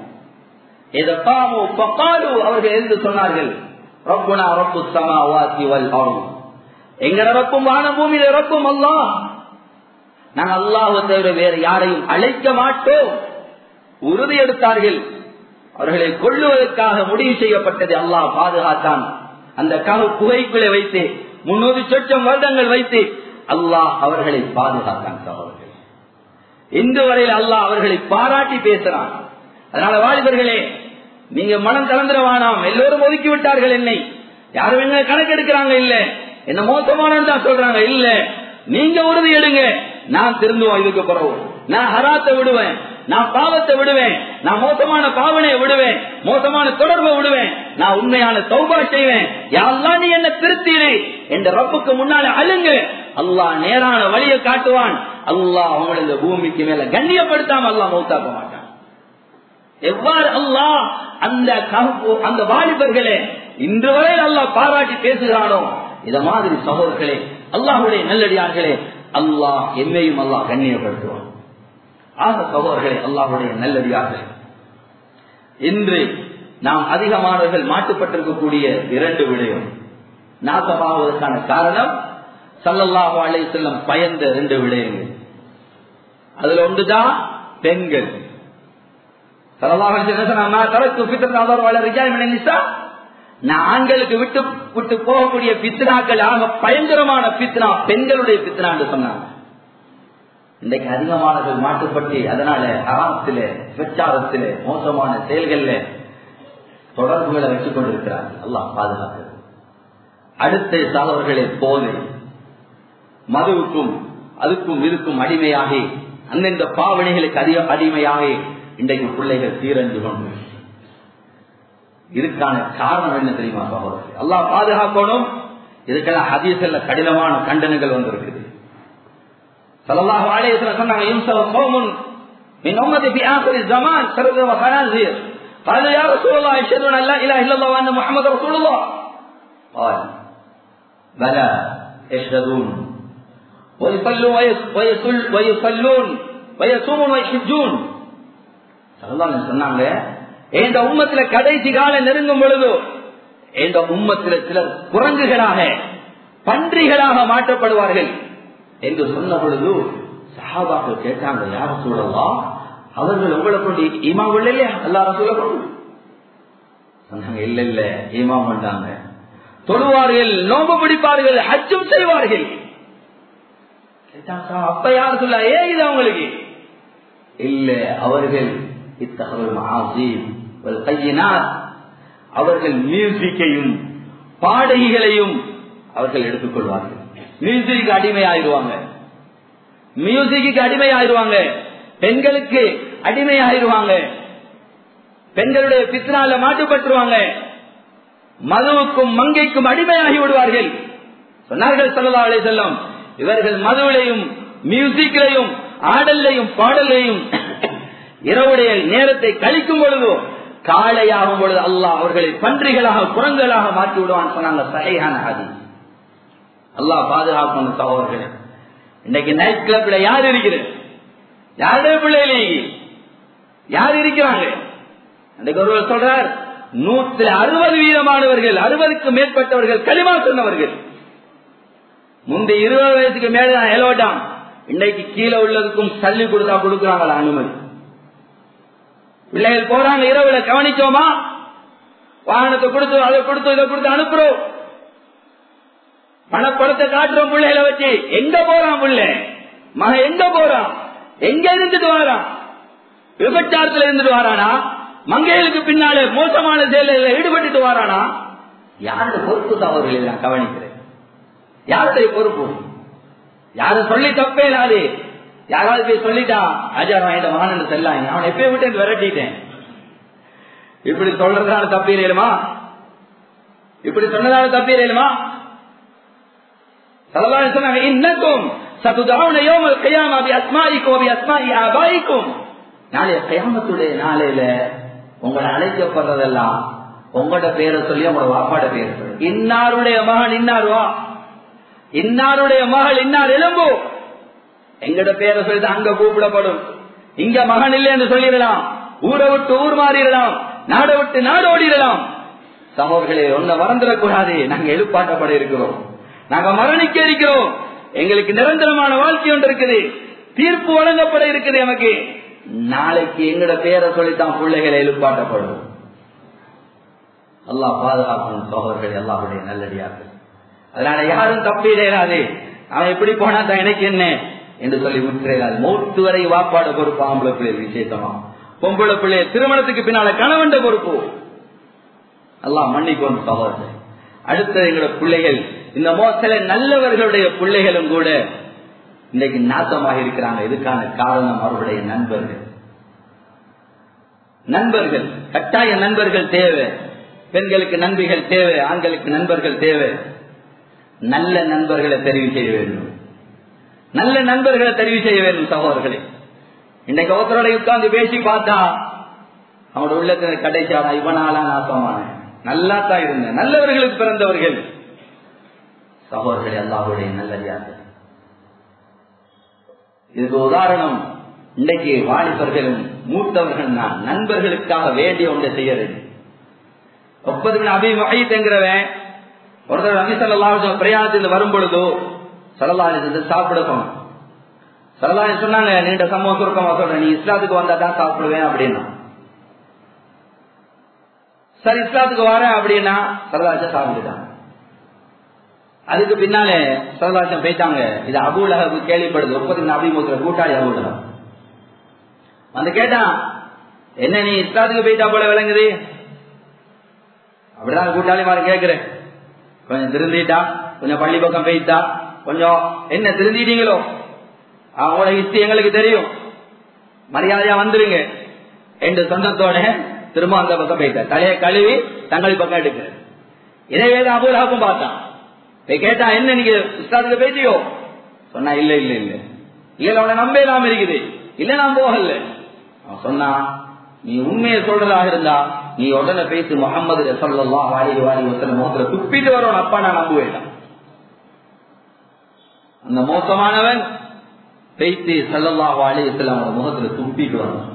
அவர்கள் எழுந்து சொன்னார்கள் ரப்புனா ரப்பு சமாவாசி வல் எங்கட ரப்பும் வான பூமியில ரப்பும் அல்லாஹ் நான் அல்லாஹை தவிர வேற யாரையும் அழைக்க மாட்டோம் உறுதி எடுத்தார்கள் அவர்களை கொள்ளுவதற்காக முடிவு செய்யப்பட்டது அல்லாஹ் பாதுகாத்தான் அந்த குகைக்குள்ளே வைத்து முன்னூறு சொச்சம் வருடங்கள் வைத்து அல்லாஹ் அவர்களை பாதுகாத்தான் சகோதரர்கள் இன்று வரையில் அல்லாஹ் அவர்களை பாராட்டி பேசுறான் அதனால வாலிபர்களே நீங்க மனம் கலந்துரவானாம் எல்லோரும் ஒதுக்கி விட்டார்கள் என்னை யாரும் என்ன கணக்கெடுக்கிறாங்க இல்ல என்ன மோசமானு தான் சொல்றாங்க இல்ல நீங்க உறுதி எடுங்க நான் திருந்துவோம் இதுக்கு பிறகு நான் ஹராத்தை விடுவேன் நான் பாவத்தை விடுவேன் நான் மோசமான பாவனையை விடுவேன் மோசமான தொடர்பை விடுவேன் நான் உண்மையான சௌபா செய்வேன் யாரெல்லாம் நீ என்ன திருத்தீரு என்ற ரப்புக்கு முன்னால அழுங்க அல்லாஹ் நேரான வழியை காட்டுவான் அல்லாஹ் அவங்களை இந்த பூமிக்கு மேல கண்ணியப்படுத்தாம அல்லாஹ் மௌத்தாக்க மாட்டான் எவ்வாறு அல்லாஹ் அந்த அந்த வாலிபர்களே இன்று வரை அல்லாஹ் பாராட்டி பேசுகிறானோ இத மாதிரி சகோதரர்களே அல்லாஹுடைய நல்லடியார்களே அல்லாஹ் என்னையும் அல்லாஹ் கண்ணியப்படுத்துவான் ஆக சகோதரர்களே அல்லாஹுடைய நல்லடியார்களே இன்று நாம் அதிகமானவர்கள் மாட்டுப்பட்டிருக்கக்கூடிய இரண்டு விடயம் நாசமாவதற்கான காரணம் சல்லல்லாஹு அலை செல்லம் பயந்த ரெண்டு விடயங்கள் அதுல ஒன்றுதான் பெண்கள் நான் ஆண்களுக்கு விட்டு விட்டு போகக்கூடிய பித்னாக்கள் ஆக பயங்கரமான பித்னா பெண்களுடைய பித்னா என்று சொன்னாங்க இன்றைக்கு அதிகமானவர்கள் மாட்டுப்பட்டு அதனால அராமத்தில பிரச்சாரத்தில மோசமான செயல்கள்ல தொடர்புகளை வச்சுக் கொண்டிருக்கிறார்கள் எல்லாம் பாதுகாக்கிறது அடுத்த சகோதரர்களே போதை மதுவுக்கும் அதுக்கும் இதுக்கும் அடிமையாகி அந்தந்த பாவனைகளுக்கு அதிக அடிமையாகி இன்றைக்கு பிள்ளைகள் சீரஞ்சு கொண்டு இதுக்கான காரணம் என்ன தெரியுமா சகோதரர் எல்லாம் பாதுகாக்கணும் இதுக்கெல்லாம் ஹதீசல்ல கடினமான கண்டனங்கள் வந்திருக்குது சல்லல்லாஹு அலைஹி வஸல்லம் சொன்னாங்க யும்சல் கௌமுன் மின் உம்மதி ஃபி ஆخر الزمان سرد وخنازير قال يا رسول الله اشهد ان لا اله الا الله وان محمد رسول الله قال بلى يشهدون ويصلون ويصل ويصلون ويصومون ويحجون சல்லல்லாஹு சொன்னாங்க இந்த உம்மத்துல கடைசி காலம் நெருங்கும் பொழுது இந்த உம்மத்துல சிலர் குரங்குகளாக பன்றிகளாக மாற்றப்படுவார்கள் என்று சொன்ன பொழுது சஹாபாக்கள் கேட்டாங்க யார சூழலாம் அவர்கள் உங்களை கொண்டு ஈமாம் இல்லையா எல்லாரும் சொல்ல சொன்னாங்க இல்ல இல்ல ஈமாம் பண்ணாங்க தொழுவார்கள் நோம்பு பிடிப்பார்கள் ஹஜ்ஜும் செய்வார்கள் அப்ப யார் சொல்ல ஏ இது அவங்களுக்கு இல்ல அவர்கள் இத்தகவல் அவர்கள் மியூசிக்கையும் பாடகிகளையும் அவர்கள் எடுத்துக்கொள்வார்கள் மியூசிக்கு அடிமையாயிருவாங்க மியூசிக்கு அடிமையாயிருவாங்க பெண்களுக்கு அடிமையாயிருவாங்க பெண்களுடைய பித்னால மாட்டுப்பட்டுருவாங்க மதுவுக்கும் மங்கைக்கும் அடிமையாகி விடுவார்கள் சொன்னார்கள் சல்லா அலை செல்லம் இவர்கள் மதுவிலையும் மியூசிக்கிலையும் ஆடல்லையும் பாடலையும் இரவுடைய நேரத்தை கழிக்கும் பொழுதோ காலையாகும் பொழுது அல்லாஹ் அவர்களை பன்றிகளாக குரங்களாக மாற்றி விடுவான் சொன்னாங்க சகையான ஆதி அல்லாஹ் பாதுகாக்கணும் சகோதரர்கள் இன்னைக்கு நைட் கிளப்ல யார் இருக்கிறது யாருடைய பிள்ளைகளே யார் இருக்கிறாங்க அன்றைக்கு ஒருவர் சொல்றார் நூத்தி அறுபது வீதமானவர்கள் அறுபதுக்கு மேற்பட்டவர்கள் களிமா சொன்னவர்கள் முந்தைய இருபது வயசுக்கு மேல எலோடாம் இன்னைக்கு கீழே உள்ளதுக்கும் சல்லி கொடுத்தா கொடுக்குறாங்களா அனுமதி பிள்ளைகள் போறாங்க இரவுல கவனிச்சோமா வாகனத்தை கொடுத்து அதை கொடுத்து இதை கொடுத்து அனுப்புறோம் பணப்படத்தை காட்டுறோம் பிள்ளைகளை வச்சு எங்க போறான் பிள்ளை மகன் எங்க போறான் எங்க இருந்துட்டு வரான் விபச்சாரத்துல இருந்துட்டு வரானா மங்கைகளுக்கு பின்னாலே மோசமான செயலில் ஈடுபட்டுட்டு வரானா யாரோட பொறுப்பு தவறுகளை நான் கவனிக்கிறேன் யாருடைய பொறுப்பு யாரும் சொல்லி தப்பே இல்லாது யாராவது போய் சொல்லிட்டா ராஜா வாங்கிட்ட மகன் செல்லாங்க அவன் எப்பயும் விட்டு விரட்டிட்டேன் இப்படி சொல்றதுனால தப்பி இல்லையுமா இப்படி சொன்னதால தப்பி இல்லையுமா சலவான சொன்னாங்க இன்னக்கும் சத்துதாவுன யோமல் கையாமா அபி அஸ்மாயிக்கும் அபி அஸ்மாயி ஆபாயிக்கும் நாளைய கயாமத்துடைய நாளையில உங்களை அழைக்கப்படுறதெல்லாம் உங்களோட பேரை சொல்லி உங்களோட வாப்பாட பேரை சொல்லி இன்னாருடைய மகன் இன்னாருவா இன்னாருடைய மகள் இன்னார் எலும்பு எங்கட பேரை சொல்லி அங்க கூப்பிடப்படும் இங்க மகன் இல்லை என்று சொல்லிடலாம் ஊரை விட்டு ஊர் மாறிடலாம் நாடை விட்டு நாடு ஓடிடலாம் சகோதர்களே ஒன்ன மறந்துடக்கூடாது நாங்க எழுப்பாட்டப்பட இருக்கிறோம் நாங்க மரணிக்க இருக்கிறோம் எங்களுக்கு நிரந்தரமான வாழ்க்கை ஒன்று இருக்குது தீர்ப்பு வழங்கப்பட இருக்குது எனக்கு நாளைக்கு எங்கட பேரை சொல்லித்தான் பிள்ளைகளை எழுப்பாட்டப்படும் அல்லா பாதுகாக்கணும் சகோதரர்கள் எல்லாருடைய நல்லடியார்கள் அதனால யாரும் தப்பி இடையாது அவன் எப்படி போனா தான் எனக்கு என்ன என்று சொல்லி விட்டுறாது மூத்து வரை வாப்பாடு பொறுப்பு ஆம்பளை பிள்ளை விசேஷமா பொம்பளை பிள்ளை திருமணத்துக்கு பின்னால கணவன் பொறுப்பு எல்லாம் மன்னிக்கணும் சகோதரர் அடுத்த எங்களோட பிள்ளைகள் இந்த மோசல நல்லவர்களுடைய பிள்ளைகளும் கூட இன்னைக்கு நாசமாக இருக்கிறாங்க இதுக்கான காரணம் அவருடைய நண்பர்கள் நண்பர்கள் கட்டாய நண்பர்கள் தேவை பெண்களுக்கு நண்பிகள் தேவை ஆண்களுக்கு நண்பர்கள் தேவை நல்ல நண்பர்களை தெரிவு செய்ய வேண்டும் நல்ல நண்பர்களை தெரிவு செய்ய வேண்டும் சகோதரர்களே இன்னைக்கு ஒருத்தரோட உட்கார்ந்து பேசி பார்த்தா அவனோட உள்ளத்துல கடைசியாடா இவனாலா நாசமான நல்லா தான் இருந்தேன் நல்லவர்களுக்கு பிறந்தவர்கள் சகோதரர்கள் எல்லாருடைய நல்லதார்கள் இதுக்கு உதாரணம் இன்றைக்கு வாலிபர்களும் மூத்தவர்கள் நான் நண்பர்களுக்காக வேண்டிய ஒன்றை செய்யறது ஒப்பது அபி மகிழ்ங்கிறவன் ஒருத்தர் நபி சல்லாஹ் பிரயாணத்தில் வரும் பொழுதோ சலல்லாஹ் சாப்பிட போனோம் சலல்லாஹ் சொன்னாங்க நீண்ட சமூக சுருக்கமா சொல்றேன் நீ இஸ்லாத்துக்கு வந்தா தான் சாப்பிடுவேன் அப்படின்னா சரி இஸ்லாத்துக்கு வரேன் அப்படின்னா சரதாஜ சாப்பிட்டுட்டாங்க அதுக்கு பின்னாலே சரதாஜம் போயிட்டாங்க இது அபுலகு கேள்விப்படுது ஒப்பது அபிமுக கூட்டாளி அபுலகம் வந்து கேட்டான் என்ன நீ இஸ்லாத்துக்கு போயிட்டா போல விளங்குது அப்படிதான் கூட்டாளி மாதிரி கேட்கிறேன் கொஞ்சம் திருந்திட்டா கொஞ்சம் பள்ளி பக்கம் போயிட்டா கொஞ்சம் என்ன திருந்திட்டீங்களோ அவங்களோட ஹிஸ்டி எங்களுக்கு தெரியும் மரியாதையா வந்துருங்க என்று சொந்தத்தோட திரும்ப அந்த பக்கம் போயிட்டார் தலையை கழுவி தங்கள் பக்கம் எடுக்கிறார் இதே அபூலாவுக்கும் பார்த்தான் கேட்டா என்ன நீங்க இஸ்லாத்துக்கு பேசியோ சொன்னா இல்ல இல்ல இல்ல இல்ல அவனை நம்ப இல்லாம இருக்குது இல்ல நான் போகல அவன் சொன்னா நீ உண்மையை சொல்றதாக இருந்தா நீ உடனே பேசி முகமது சொல்லா வாரி வாரி ஒருத்தர் முகத்துல துப்பிட்டு வரணும் அப்பா நான் நம்புவேன் அந்த மோசமானவன் பேசி சல்லல்லா வாலி அவனோட முகத்துல துப்பிட்டு வரணும்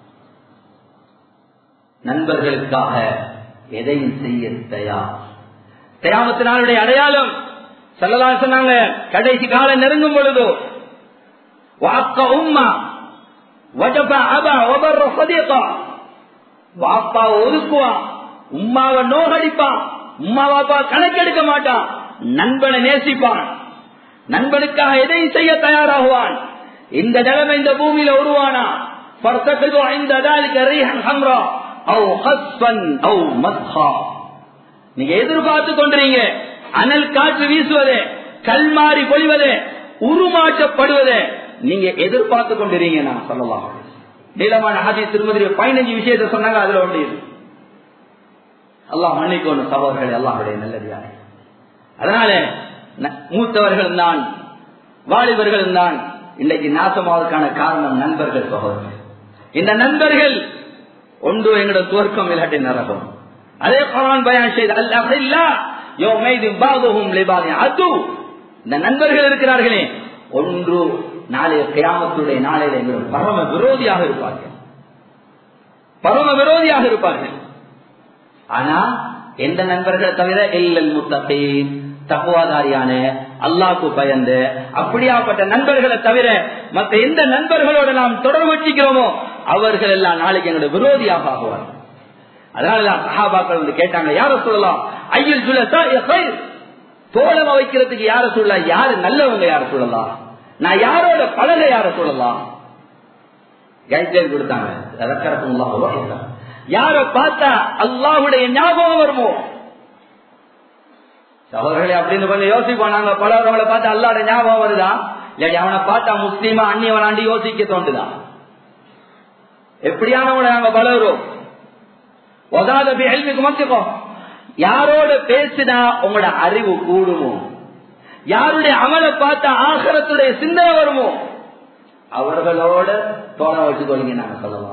நண்பர்களுக்காக எதையும் செய்ய தயார் தயாமத்தினாலுடைய அடையாளம் சொல்லலா சொன்னாங்க கடைசி காலம் நெருங்கும் பொழுதோ வாக்க உம்மா வஜப அபா ஒபர் சதீகா வாப்பா ஒதுக்குவான் உம்மாவை நோகடிப்பான் உம்மா வாப்பா கணக்கெடுக்க மாட்டான் நண்பனை நேசிப்பான் நண்பனுக்காக எதையும் செய்ய தயாராகுவான் இந்த நிலைமை இந்த பூமியில உருவானா நீங்க எதிர்பார்த்து கொண்டிருங்க அனல் காற்று வீசுவதே கல்மாறி பொழிவதே உருமாற்றப்படுவதே நீங்க எதிர்பார்த்து கொண்டிருங்க நான் சொல்லலாம் நீளமான ஹாஜி திருமதி பதினஞ்சு விஷயத்த சொன்னாங்க அதுல ஒன்று இது அல்லாஹ் மன்னிக்கணும் சகோதரர்கள் எல்லாருடைய நல்லதியாக அதனால மூத்தவர்கள் தான் வாலிபர்கள் தான் இன்னைக்கு நாசமாவதற்கான காரணம் நண்பர்கள் சகோதரர்கள் இந்த நண்பர்கள் ஒன்று எங்களோட துவர்க்கம் இல்லாட்டி நரகம் அதே குரான் பயன் செய்த அல்லா யோ மைது பாதுகும் லிபாதி அது இந்த நண்பர்கள் இருக்கிறார்களே ஒன்று நாளைய கிராமத்துடைய நாளையில எங்களோட பரம விரோதியாக இருப்பார்கள் பரம விரோதியாக இருப்பார்கள் ஆனா எந்த நண்பர்களை தவிர இல்லல் முத்தகீன் தகுவாதாரியான அல்லாக்கு பயந்து அப்படியாப்பட்ட நண்பர்களை தவிர மற்ற எந்த நண்பர்களோட நாம் தொடர்பு வச்சுக்கிறோமோ அவர்கள் எல்லாம் நாளைக்கு எங்களுடைய விரோதியாக ஆகுவார்கள் அதனாலதான் சஹாபாக்கள் வந்து கேட்டாங்க யார சொல்லலாம் ஐயில் சொல்ல தோழமை வைக்கிறதுக்கு யார சொல்லலாம் யாரு நல்லவங்க யார சொல்லலாம் நான் யாரோட பழக யார சொல்லலாம் கைட்லைன் கொடுத்தாங்க யார பார்த்தா அல்லாஹுடைய ஞாபகம் வருமோ சகோதரர்களே அப்படின்னு கொஞ்சம் யோசிப்போம் நாங்க பலவர்களை பார்த்து அல்லாட ஞாபகம் வருதா இல்லாட்டி அவனை பார்த்தா முஸ்லீமா அந்நியவனாண்டி யோசிக்க தோண்டுதான் எப்படியானவனை நாங்க பலரும் ஒதாத கேள்விக்கு மத்திக்கோ யாரோட பேசினா உங்களோட அறிவு கூடுமோ யாருடைய அமலை பார்த்தா ஆகரத்துடைய சிந்தனை வருமோ அவர்களோட தோண வச்சுக்கொள்ளுங்க நாங்க சொல்லலாம்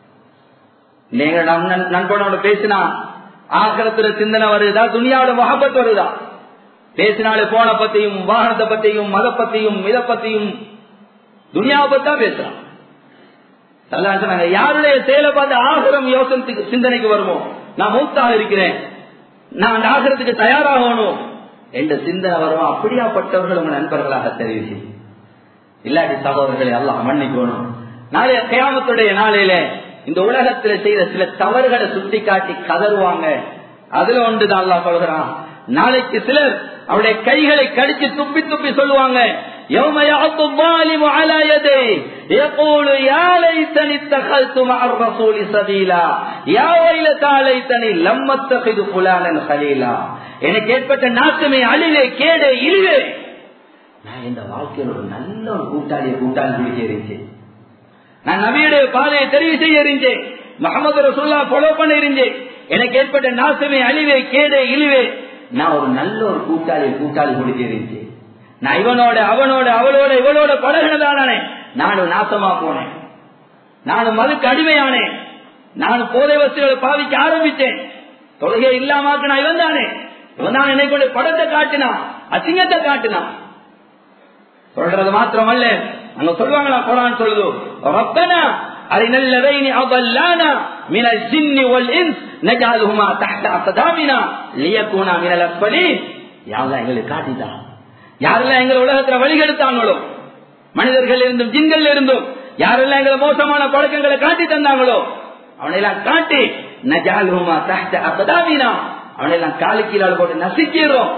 நீங்க நண்பனோட பேசினா ஆகரத்துல சிந்தனை வருதா துணியாவோட மகப்பத் வருதா பேசினாலே போன பத்தியும் வாகனத்தை பத்தியும் மத பத்தியும் இதை பத்தியும் துனியாவை பத்தா பேசுறான் சொன்னாங்க யாருடைய செயலை பார்த்து ஆகரம் யோசனத்துக்கு சிந்தனைக்கு வருமோ நான் மூத்தாக இருக்கிறேன் நான் அந்த ஆகரத்துக்கு தயாராகணும் என்ற சிந்தனை வரும் அப்படியாப்பட்டவர்கள் உங்க நண்பர்களாக தெரிவிச்சு இல்லாட்டி சகோதரர்களை எல்லாம் மன்னிக்கணும் நாளைய கயாமத்துடைய நாளையில இந்த உலகத்துல செய்த சில தவறுகளை சுட்டி காட்டி கதறுவாங்க அதுல ஒன்றுதான் அல்லா சொல்கிறான் நாளைக்கு சிலர் அவருடைய கைகளை கடிச்சு துப்பி துப்பி சொல்லுவாங்க يوم يعض الظالم على يديه يقول يا ليتني اتخذت مع الرسول سبيلا يا ويلتى ليتني لم اتخذ فلانا خليلا எனக்கு ஏற்பட்ட நாட்டமே அழிவே கேடே இழிவே நான் இந்த வாழ்க்கையில் ஒரு நல்ல ஒரு கூட்டாளியை கூட்டாளி பிடிக்க இருந்துச்சு நான் நபியுடைய பாதையை தெரிவு செய்ய இருந்தேன் முகமது ரசூல்லா ஃபாலோ பண்ண இருந்தேன் எனக்கு ஏற்பட்ட நாசமே அழிவே கேடே இழிவே நான் ஒரு நல்ல ஒரு கூட்டாளி கூட்டாளி பிடிக்க இருந்துச்சு நான் இவனோட அவனோட அவளோட இவளோட பழகினதானே நானும் நாசமா போனேன் நானும் மதுக்கு அடிமையானேன் நானும் போதை வசதிகளை பாவிக்க ஆரம்பித்தேன் தொழுகை இல்லாமக்கு நான் இவன் தானே இவன் தான் என்னை கொண்டு படத்தை காட்டினான் அசிங்கத்தை காட்டினான் சொல்றது மாத்திரமல்ல அங்க சொல்லுவாங்களா குரான் சொல்லுது ரப்பனா أرنا الذين أضلانا من الجن والإنس نجعلهما تحت أقدامنا ليكونا من الأسفلين யாரெல்லாம் எங்களுக்கு காட்டிதான் யாரெல்லாம் எங்களை உலகத்துல வழிகெடுத்தாங்களோ மனிதர்கள் இருந்தும் ஜின்கள் இருந்தும் யாரெல்லாம் எங்களை மோசமான பழக்கங்களை காட்டி தந்தாங்களோ அவனையெல்லாம் காட்டி நஜாலுமா தஹ்த அபதாவினா அவனையெல்லாம் காலு கீழால் போட்டு நசிக்கிறோம்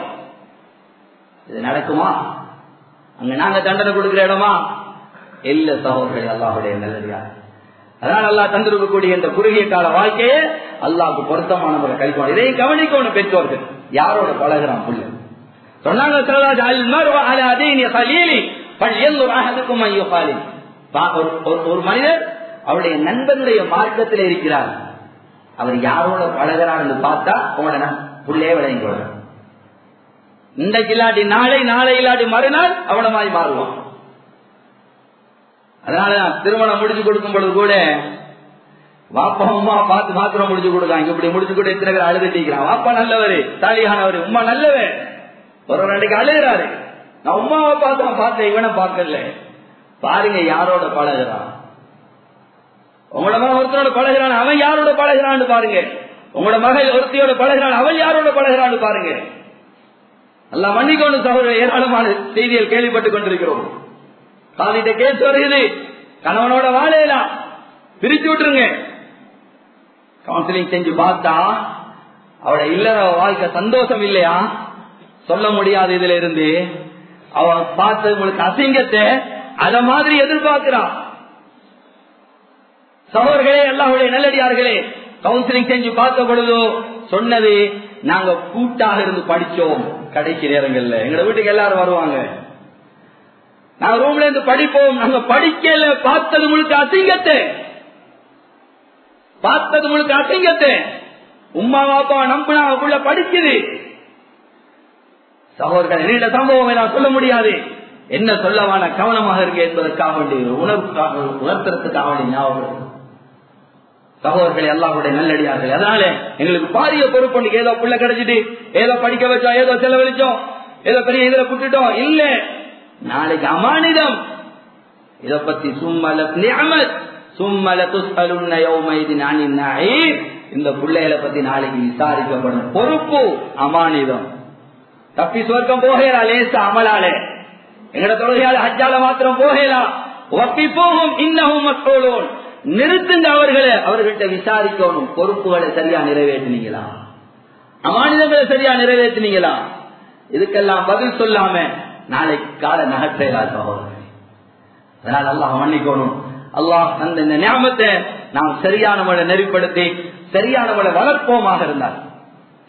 இது நடக்குமா அங்க நாங்க தண்டனை கொடுக்கிற இடமா இல்ல சகோதரர்கள் அல்லாஹுடைய நல்லதா அதனால அல்லா தந்திருக்கக்கூடிய இந்த குறுகிய கால வாழ்க்கையே அல்லாவுக்கு பொருத்தமான முறை கழிக்கணும் இதையும் கவனிக்கணும் பெற்றோர்கள் யாரோட பழகிறான் புள்ள சொன்னாங்க ஒரு மனிதர் அவருடைய நண்பனுடைய மார்க்கத்தில் இருக்கிறார் அவர் யாரோட பழகிறார் என்று பார்த்தா உங்களோட புள்ளே விளையும் கொள்ள இன்றைக்கு இல்லாட்டி நாளை நாளை இல்லாட்டி மறுநாள் அவன மாதிரி மாறுவான் அதனால திருமணம் முடிச்சு கொடுக்கும் பொழுது கூட வாப்பா உமா பார்த்து மாத்திரம் முடிச்சு கொடுக்காங்க இப்படி முடிச்சு கூட எத்தனை பேர் அழுதுட்டிருக்கிறான் வாப்பா நல்லவரு தாலியானவரு உமா நல்லவர் ஒரு ரெண்டுக்கு அழுகிறாரு நான் உமாவை பார்த்து பார்த்தேன் இவனை பார்க்கல பாருங்க யாரோட பழகிறான் உங்களோட மகன் ஒருத்தரோட பழகிறான் அவன் யாரோட பழகிறான்னு பாருங்க உங்களோட மகள் ஒருத்தியோட பழகிறான் அவன் யாரோட பழகிறான்னு பாருங்க நல்லா மன்னிக்கொண்டு சகோதரர் ஏராளமான செய்திகள் கேள்விப்பட்டுக் கொண்டிருக்கிறோம் காலிட்ட கேஸ் வருகிறது கணவனோட வாழையலாம் பிரிச்சு விட்டுருங்க கவுன்சிலிங் செஞ்சு பார்த்தா அவட இல்லற வாழ்க்கை சந்தோஷம் இல்லையா சொல்ல முடியாது இதுல இருந்து அவன் பார்த்து உங்களுக்கு அசிங்கத்தை அத மாதிரி எதிர்பார்க்கிறான் சகோதரர்களே எல்லாருடைய நல்லடியார்களே கவுன்சிலிங் செஞ்சு பார்த்த பொழுதோ சொன்னது நாங்க கூட்டாக இருந்து படிச்சோம் கடைசி நேரங்கள்ல எங்க வீட்டுக்கு எல்லாரும் வருவாங்க நாங்க ரூம்ல இருந்து படிப்போம் நாங்க படிக்கல பார்த்தது முழுக்க அசிங்கத்தை பார்த்தது முழுக்க அசிங்கத்தை உமா பாப்பா நம்பினா அவக்குள்ள படிக்குது சகோதரர்கள் நீண்ட சம்பவம் நான் சொல்ல முடியாது என்ன சொல்லவான கவனமாக இருக்கு என்பதற்காக வேண்டி உணர்வுக்காக உணர்த்துறதுக்காக வேண்டிய ஞாபகம் சகோதரர்கள் எல்லாருடைய நல்லடியார்கள் அதனால எங்களுக்கு பாரிய பொறுப்பு ஏதோ புள்ள கிடைச்சிட்டு ஏதோ படிக்க வச்சோம் ஏதோ செலவழிச்சோம் ஏதோ பெரிய இதுல விட்டுட்டோம் இல்ல நாளைக்கு அமானிதம் இத பத்தி சும்மல நியமத் சும்மல துஸ்அலுன்ன யௌமைதின் அனின் நஈம் இந்த பிள்ளைகளை பத்தி நாளைக்கு விசாரிக்கப்படும் பொறுப்பு அமானிதம் தப்பி சொர்க்கம் போகலாம் லேசா அமலாலே எங்கட தொழுகையால ஹஜ்ஜால மாத்திரம் போகலாம் ஒப்பி போகும் இன்னமும் மக்களோன் நிறுத்துங்க அவர்களை அவர்கள்ட்ட விசாரிக்கணும் பொறுப்புகளை சரியா நிறைவேற்றினீங்களா அமானிதங்களை சரியா நிறைவேற்றினீங்களா இதுக்கெல்லாம் பதில் சொல்லாம நாளைக்கு கால நகர்த்தா சகோதரர் அதனால அல்லாஹ் மன்னிக்கணும் அல்லாஹ் அந்த இந்த ஞாபகத்தை நாம் சரியான முறை நெறிப்படுத்தி சரியான முறை வளர்ப்போமாக இருந்தார்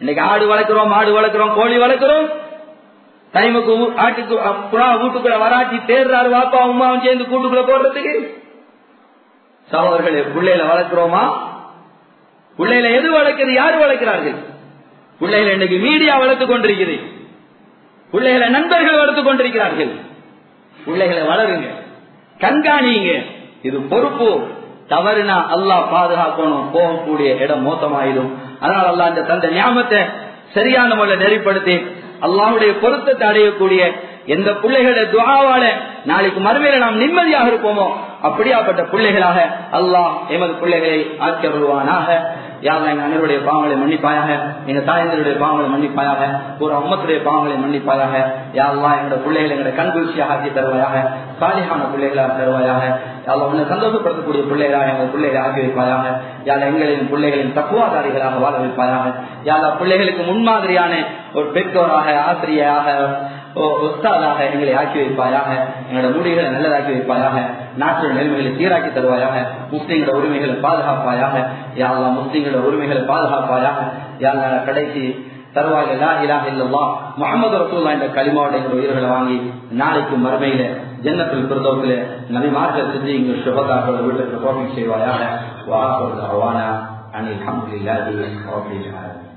இன்னைக்கு ஆடு வளர்க்கிறோம் மாடு வளர்க்கிறோம் கோழி வளர்க்கிறோம் டைமுக்கு ஊ- ஆட்டுக்கு அ, புறா வீட்டுக்குள்ள வராட்டி தேர்றாரு வாப்பா உமாவும் சேர்ந்து கூட்டுக்குள்ள போடுறதுக்கு சகோதரர்களே பிள்ளைகளை வளர்க்கிறோமா பிள்ளைகளை எது வளர்க்கிறது யாரு வளர்க்கிறார்கள் பிள்ளைகளை இன்னைக்கு மீடியா வளர்த்துக் கொண்டிருக்கிறது பிள்ளைகளை நண்பர்கள் வளர்த்துக் கொண்டிருக்கிறார்கள் பிள்ளைகளை வளருங்க கண்காணிங்க இது பொறுப்பு தவறுனா அல்லாஹ் பாதுகாக்கணும் போகக்கூடிய இடம் மோசமாயிடும் அதனால அல்லாஹ் இந்த தந்த ஞாபகத்தை சரியான முறையில் நெறிப்படுத்தி அல்லாஹ்வுடைய பொருத்தத்தை அடையக்கூடிய எந்த பிள்ளைகளுடைய துவாவால நாளைக்கு மறுமையில நாம் நிம்மதியாக இருப்போமோ அப்படியாப்பட்ட பிள்ளைகளாக அல்லாஹ் எமது பிள்ளைகளை ஆக்கி வருவானாக யாரும் எங்க அனைவருடைய பாவங்களை மன்னிப்பாயாக எங்க தாயந்தருடைய பாவங்களை மன்னிப்பாயாக ஒரு அம்மத்துடைய பாவங்களை மன்னிப்பாயாக யாரெல்லாம் எங்களோட பிள்ளைகளை எங்களோட கண்குளிர்ச்சியாக ஆக்கி தருவாயாக சாலிகான பிள்ளைகளாக தருவாயாக யாரும் உன்னை சந்தோஷப்படுத்தக்கூடிய பிள்ளைகளாக எங்கள் பிள்ளைகளை ஆக்கி வைப்பாயாக யார எங்களின் பிள்ளைகளின் தக்குவாதாரிகளாக வாழ வைப்பாயாக யாரா பிள்ளைகளுக்கு முன்மாதிரியான ஒரு பெற்றோராக ஆசிரியராக ஒஸ்தாதாக எங்களை ஆக்கி வைப்பாயாக எங்களோட முடிகளை நல்லதாக்கி வைப்பாயாக நாட்டு நிலைமைகளை சீராக்கி தருவாயாக முஸ்லீம்களோட உரிமைகளை பாதுகாப்பாயாக யாரெல்லாம் முஸ்லீம்களோட உரிமைகளை பாதுகாப்பாயாக யாரெல்லாம் கடைசி தருவாயில் லா இலாஹ இல்லல்லாஹ் முஹம்மது ரசூலுல்லாஹ் என்ற கலிமாவோட எங்கள் உயிர்களை வாங்கி நாளைக்கு மறுமையில ஜன்னத்துல் பிரதோசில நபி மார்க்க செஞ்சு இங்கு சுபதாக்களோட வீட்டுக்கு கோபிங் செய்வாயாக வாஹர் தவானா அனில் அல்ஹம்துலில்லாஹி ரப்பில் ஆலமீன்